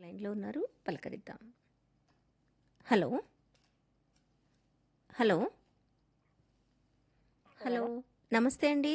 లైన్లో ఉన్నారు పలకరిద్దాం hello hello hello నమస్తే అండి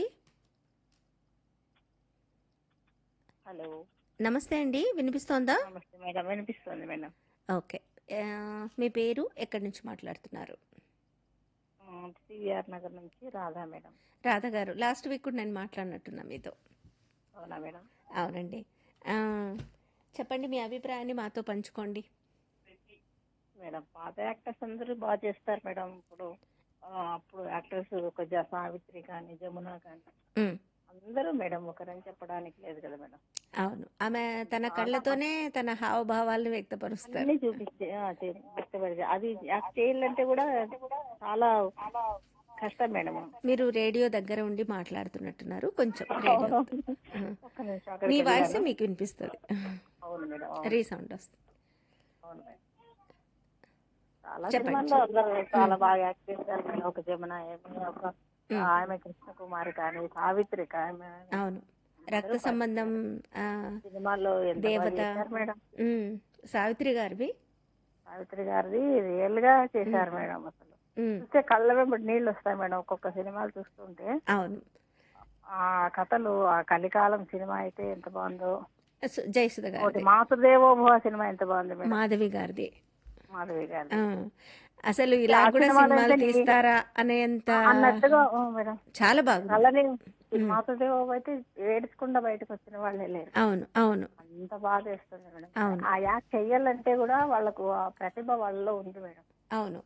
హలో నమస్తే అండి వినిపిస్తోందా నమస్తే మేడం వినిపిస్తుంది మేడం ఓకే ఆ, మీ పేరు ఎక్కడి నుంచి మాట్లాడుతున్నారు సివిఆర్ నగర్ నుంచి రాధా మేడం రాధ గారు లాస్ట్ వీక్ కూడా నేను మాట్లాడినట్టున్నా మీతో అవునా మేడం అవునండి ఆ, చెప్పండి మీ అభిప్రాయాన్ని మాతో పంచుకోండి మేడం పాత యాక్టర్స్ అందరూ బాగా చేస్తారు మేడం ఇప్పుడు ఆ, అప్పుడు యాక్టర్స్ ఒక జ- సావిత్రి కానీ జమున కానీ ఉమ్, అందరూ మేడం ఒకరని చెప్పడానికి లేదు కదా మేడం అవును ఆమె తన కళ్ళతోనే తన హావభావాలను వ్యక్తపరుస్తారు అన్ని చూపించే ఆ, చే- వ్యక్తపరిచే అది యాక్ట్ చేయాలంటే కూడా చాలా కష్టం మేడం మీరు రేడియో దగ్గర ఉండి మాట్లాడుతున్నట్టున్నారు కొంచెం రేడియో ఒక్క నిమిషం మీ అక్కడికి వాయిస్ వెళ్ళాను. మీకు వినిపిస్తుంది అవును మేడం అవును. రీసౌండ్ వస్తుంది అవును మేడం. చాలా చెప్పండి, సినిమాల్లో అందరూ చాలా బాగా యాక్ట్ చేశారు మేడం ఒక జమున ఏమి ఒక ఉమ్. ఆమె కృష్ణకుమారి కానీ సావిత్రి కానీ అవును రక్త సంబంధం ఆ, సినిమాల్లో ఎంత బాగా దేవత. చేశారు మేడం ఉమ్, సావిత్రి గారివి సావిత్రి గారిది రియల్ గా చేశారు మేడం అసలు ఉమ్, చూస్తే చూస్తే కళ్ళ వెంబడి నీళ్ళు వస్తాయి మేడం ఒక్కొక్క సినిమాలు చూస్తుంటే అవును ఆ కథలు ఆ కలికాలం సినిమా అయితే ఎంత బాగుందో సు- జయసుధ ఒకటి గారిది మాతృదేవోభవ సినిమా ఎంత బాగుంది మేడం మాధవి గారిది మాధవి గారి ఆ, అసలు ఇలా ఆ కూడా సినిమాలో సినిమాలు అయితే నీ- తీస్తారా అనేంత అన్నట్టుగా ఓ మేడం చాలా బాగుంది కళ్ళని మాతృదేవోభవ అయితే ఏడ్చకుండా బయటకు వచ్చిన వాళ్ళే లేరు అవును అవును అంత బాగా చేస్తుంది మేడం అవును. ఆ యాక్ట్ చెయ్యాలంటే కూడా వాళ్ళకు ఆ ప్రతిభ వాళ్ళలో ఉంది మేడం అవును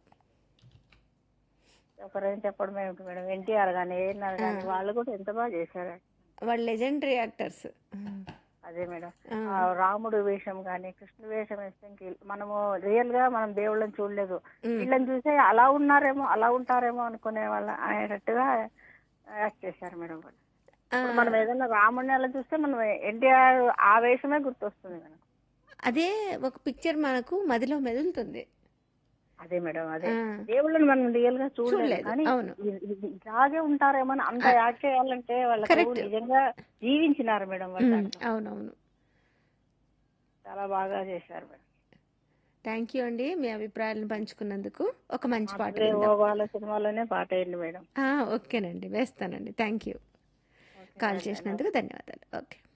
ఒకరేం చెప్పడం ఏమిటి మేడం ఎన్టీఆర్ కానీ ఏఎన్ఆర్ కానీ వాళ్ళు కూడా ఎంత బాగా చేశారు వాళ్ళు లెజెండరీ యాక్టర్స్ అదే మేడం ఆ. ఆ రాముడు వేషం కానీ కృష్ణ వేషం వేస్తే ఇంక మనము రియల్ గా మనం దేవుళ్ళని చూడలేదు వీళ్ళని చూసే అలా ఉన్నారేమో అలా ఉంటారేమో అనుకునే వాళ్ళ అనేటట్టుగా యాక్ట్ చేశారు మేడం వాళ్ళు ఇప్పుడు మనం ఏదైనా రాముడిని అలా చూస్తే మనం ఎన్టీఆర్ ఆ వేషమే గుర్తొస్తుంది మేడం అదే ఒక పిక్చర్ మనకు మదిలో మెదులుతుంది అదే మేడం అదే ఆ. దేవుళ్ళని మనం రియల్ గా చూడలేదు చూడలేదు, కానీ అవును. ఇ- ఇ- ఇలాగే ఉంటారేమో అని అంత యాక్ట్ చేయాలంటే వాళ్ళకు Correct. నిజంగా జీవించినారు మేడం వాళ్ళు ఉమ్, దాంట్లో. అవునవును చాలా బాగా చేశారు మేడం థ్యాంక్ యూ అండి మీ అభిప్రాయాలను పంచుకున్నందుకు ఒక మంచి పాట అదే విందాం వాళ్ళ సినిమాలోనే పాట అయింది మేడం ఆ, ఓకేనండి వేస్తానండి థ్యాంక్ యూ కాల్ చేసినందుకు ధన్యవాదాలు ఓకే